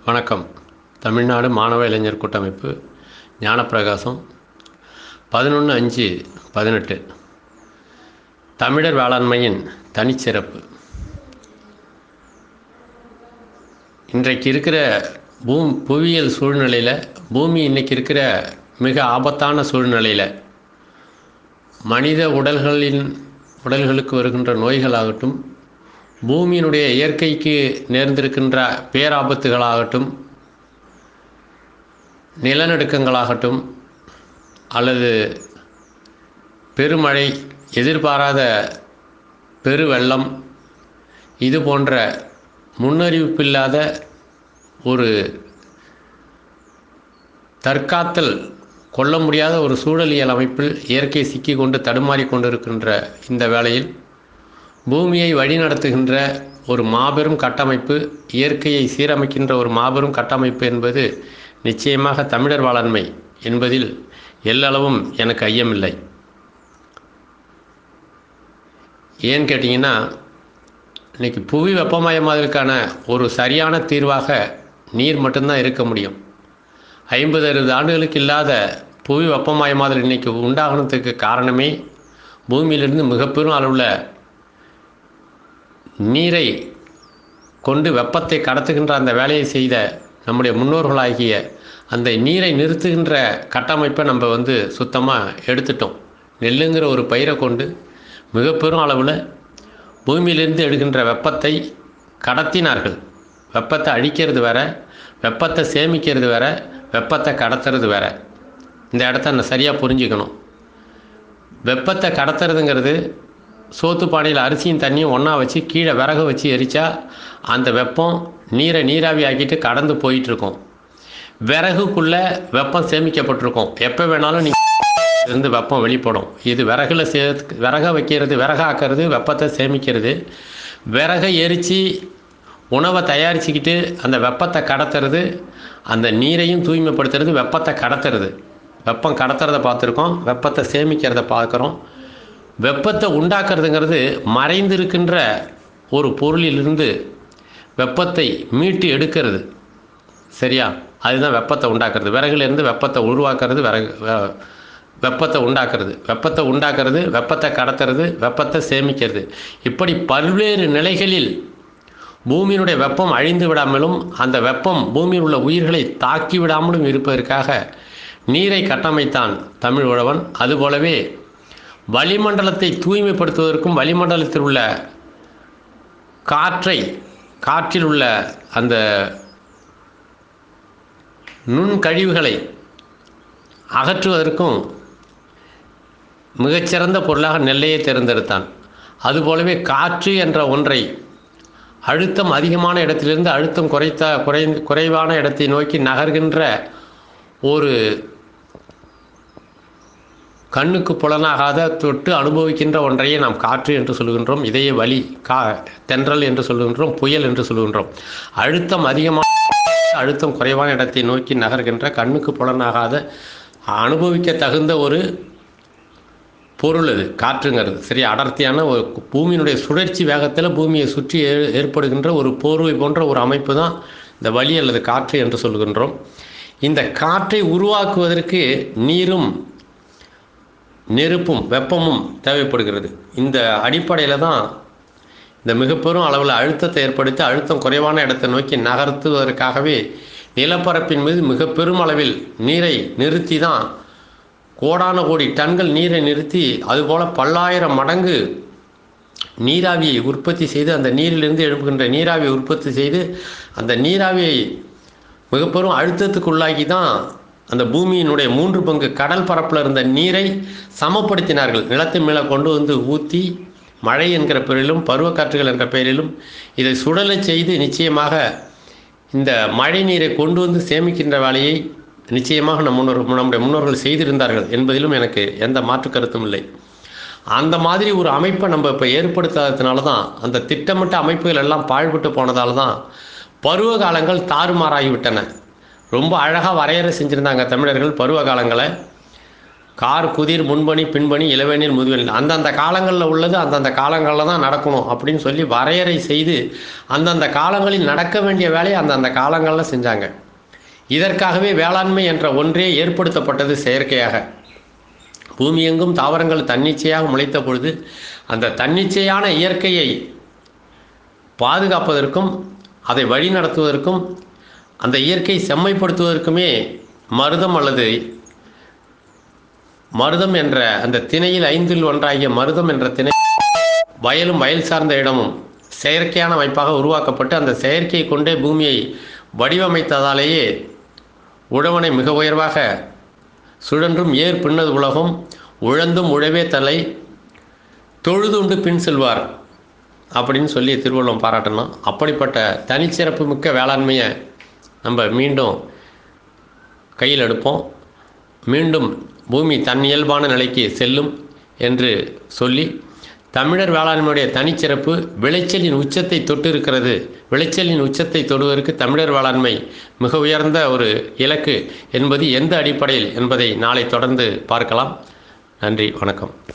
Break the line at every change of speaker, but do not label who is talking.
வணக்கம் தமிழ்நாடு மாணவ இளைஞர் கூட்டமைப்பு ஞானப்பிரகாசம் பதினொன்று அஞ்சு பதினெட்டு தமிழர் வேளாண்மையின் தனிச்சிறப்பு இன்றைக்கு இருக்கிற பூம் புவியியல் சூழ்நிலையில் பூமி இன்றைக்கி இருக்கிற மிக ஆபத்தான சூழ்நிலையில் மனித உடல்களின் உடல்களுக்கு வருகின்ற நோய்களாகட்டும் பூமியினுடைய இயற்கைக்கு நேர்ந்திருக்கின்ற பேராபத்துகளாகட்டும் நிலநடுக்கங்களாகட்டும் அல்லது பெருமழை எதிர்பாராத பெருவெள்ளம் இது போன்ற முன்னறிவிப்பில்லாத ஒரு தற்காத்தல் கொள்ள முடியாத ஒரு சூழலியல் அமைப்பில் இயற்கை சிக்கி கொண்டு தடுமாறி கொண்டிருக்கின்ற இந்த வேளையில் பூமியை வழிநடத்துகின்ற ஒரு மாபெரும் கட்டமைப்பு இயற்கையை சீரமைக்கின்ற ஒரு மாபெரும் கட்டமைப்பு என்பது நிச்சயமாக தமிழர் வேளாண்மை என்பதில் எல்லளவும் எனக்கு ஐயமில்லை ஏன்னு கேட்டிங்கன்னா இன்றைக்கி புவி வெப்பமயமாதலுக்கான ஒரு சரியான தீர்வாக நீர் மட்டும்தான் இருக்க முடியும் ஐம்பது அறுபது ஆண்டுகளுக்கு இல்லாத புவி வெப்பமயமாதல் இன்றைக்கி உண்டாகணுத்துக்கு காரணமே பூமியிலிருந்து மிகப்பெரும் அளவில் நீரை கொண்டு வெப்பத்தை கடத்துகின்ற அந்த வேலையை செய்த நம்முடைய முன்னோர்களாகிய அந்த நீரை நிறுத்துகின்ற கட்டமைப்பை நம்ம வந்து சுத்தமாக எடுத்துட்டோம் நெல்லுங்கிற ஒரு பயிரை கொண்டு மிக பெரும் அளவில் பூமியிலிருந்து எடுக்கின்ற வெப்பத்தை கடத்தினார்கள் வெப்பத்தை அழிக்கிறது வேற வெப்பத்தை சேமிக்கிறது வேற வெப்பத்தை கடத்துறது வேற இந்த இடத்த நான் சரியாக புரிஞ்சுக்கணும் வெப்பத்தை கடத்துறதுங்கிறது சோத்து பானையில் அரிசியும் தண்ணியும் ஒன்றா வச்சு கீழே விறகு வச்சு எரித்தா அந்த வெப்பம் நீரை நீராவி ஆக்கிட்டு கடந்து போயிட்டுருக்கோம் விறகுக்குள்ளே வெப்பம் சேமிக்கப்பட்டிருக்கும் எப்போ வேணாலும் நீ இருந்து வெப்பம் வெளிப்படும் இது விறகுல சே விறக வைக்கிறது விறகாக்கிறது வெப்பத்தை சேமிக்கிறது விறகை எரித்து உணவை தயாரிச்சுக்கிட்டு அந்த வெப்பத்தை கடத்துறது அந்த நீரையும் தூய்மைப்படுத்துறது வெப்பத்தை கடத்துறது வெப்பம் கடத்துறதை பார்த்துருக்கோம் வெப்பத்தை சேமிக்கிறத பார்க்குறோம் வெப்பத்தை உண்டாக்குறதுங்கிறது மறைந்திருக்கின்ற ஒரு பொருளிலிருந்து வெப்பத்தை மீட்டு எடுக்கிறது சரியா அதுதான் வெப்பத்தை உண்டாக்குறது விறகுலேருந்து வெப்பத்தை உருவாக்குறது விறகு வெ- வெப்பத்தை உண்டாக்குறது வெப்பத்தை உண்டாக்குறது வெப்பத்தை கடத்துறது வெப்பத்தை சேமிக்கிறது இப்படி பல்வேறு நிலைகளில் பூமியினுடைய வெப்பம் அழிந்து விடாமலும் அந்த வெப்பம் பூமியில் உள்ள உயிர்களை தாக்கி விடாமலும் இருப்பதற்காக நீரை கட்டமைத்தான் தமிழ் உழவன் அதுபோலவே வளிமண்டலத்தை தூய்மைப்படுத்துவதற்கும் வளிமண்டலத்தில் உள்ள காற்றை காற்றில் உள்ள அந்த நுண்கழிவுகளை அகற்றுவதற்கும் மிகச்சிறந்த பொருளாக நெல்லையை தேர்ந்தெடுத்தான் அதுபோலவே காற்று என்ற ஒன்றை அழுத்தம் அதிகமான இடத்திலிருந்து அழுத்தம் குறைத்த குறை குறைவான இடத்தை நோக்கி நகர்கின்ற ஒரு கண்ணுக்கு புலனாகாத தொட்டு அனுபவிக்கின்ற ஒன்றையே நாம் காற்று என்று சொல்கின்றோம் இதையே வலி கா தென்றல் என்று சொல்கின்றோம் புயல் என்று சொல்கின்றோம் அழுத்தம் அதிகமான அழுத்தம் குறைவான இடத்தை நோக்கி நகர்கின்ற கண்ணுக்கு புலனாகாத அனுபவிக்க தகுந்த ஒரு பொருள் அது காற்றுங்கிறது சரி அடர்த்தியான ஒரு பூமியினுடைய சுழற்சி வேகத்தில் பூமியை சுற்றி ஏ- ஏற்படுகின்ற ஒரு போர்வை போன்ற ஒரு அமைப்பு தான் இந்த வலி அல்லது காற்று என்று சொல்கின்றோம் இந்த காற்றை உருவாக்குவதற்கு நீரும் நெருப்பும் வெப்பமும் தேவைப்படுகிறது இந்த அடிப்படையில் தான் இந்த மிகப்பெரும் அளவில் அழுத்தத்தை ஏற்படுத்தி அழுத்தம் குறைவான இடத்தை நோக்கி நகர்த்துவதற்காகவே நிலப்பரப்பின் மீது மிக பெரும் அளவில் நீரை நிறுத்தி தான் கோடான கோடி டன்கள் நீரை நிறுத்தி அதுபோல் பல்லாயிரம் மடங்கு நீராவியை உற்பத்தி செய்து அந்த நீரிலிருந்து எழுப்புகின்ற நீராவியை உற்பத்தி செய்து அந்த நீராவியை மிகப்பெரும் அழுத்தத்துக்கு உள்ளாக்கி தான் அந்த பூமியினுடைய மூன்று பங்கு கடல் பரப்பில் இருந்த நீரை சமப்படுத்தினார்கள் நிலத்து மேலே கொண்டு வந்து ஊற்றி மழை என்கிற பெயரிலும் பருவக்காற்றுகள் என்ற பெயரிலும் இதை சுடலச் செய்து நிச்சயமாக இந்த மழை நீரை கொண்டு வந்து சேமிக்கின்ற வேலையை நிச்சயமாக நம் முன்னோர் நம்முடைய முன்னோர்கள் செய்திருந்தார்கள் என்பதிலும் எனக்கு எந்த மாற்று கருத்தும் இல்லை அந்த மாதிரி ஒரு அமைப்பை நம்ம இப்போ ஏற்படுத்தாததுனால தான் அந்த திட்டமிட்ட அமைப்புகள் எல்லாம் பாழ்பட்டு போனதால தான் பருவ காலங்கள் தாறுமாறாகிவிட்டன ரொம்ப அழகாக வரையறை செஞ்சுருந்தாங்க தமிழர்கள் பருவ காலங்களை கார் குதிர் முன்பணி பின்பணி இளவேநீர் முதுவெளில் அந்தந்த காலங்களில் உள்ளது அந்தந்த காலங்களில் தான் நடக்கணும் அப்படின்னு சொல்லி வரையறை செய்து அந்தந்த காலங்களில் நடக்க வேண்டிய வேலையை அந்தந்த காலங்களில் செஞ்சாங்க இதற்காகவே வேளாண்மை என்ற ஒன்றே ஏற்படுத்தப்பட்டது செயற்கையாக பூமி எங்கும் தாவரங்கள் தன்னிச்சையாக முளைத்த பொழுது அந்த தன்னிச்சையான இயற்கையை பாதுகாப்பதற்கும் அதை வழிநடத்துவதற்கும் அந்த இயற்கை செம்மைப்படுத்துவதற்குமே மருதம் அல்லது மருதம் என்ற அந்த திணையில் ஐந்தில் ஒன்றாகிய மருதம் என்ற திணை வயலும் வயல் சார்ந்த இடமும் செயற்கையான அமைப்பாக உருவாக்கப்பட்டு அந்த செயற்கையை கொண்டே பூமியை வடிவமைத்ததாலேயே உழவனை மிக உயர்வாக சுழன்றும் ஏர் பின்னது உலகம் உழந்தும் உழவே தலை தொழுதுண்டு பின் செல்வார் அப்படின்னு சொல்லி திருவள்ளுவம் பாராட்டணும் அப்படிப்பட்ட தனிச்சிறப்பு மிக்க வேளாண்மையை நம்ம மீண்டும் கையில் எடுப்போம் மீண்டும் பூமி தன் இயல்பான நிலைக்கு செல்லும் என்று சொல்லி தமிழர் வேளாண்மையுடைய தனிச்சிறப்பு விளைச்சலின் உச்சத்தை தொட்டு இருக்கிறது விளைச்சலின் உச்சத்தை தொடுவதற்கு தமிழர் வேளாண்மை மிக உயர்ந்த ஒரு இலக்கு என்பது எந்த அடிப்படையில் என்பதை நாளை தொடர்ந்து பார்க்கலாம் நன்றி வணக்கம்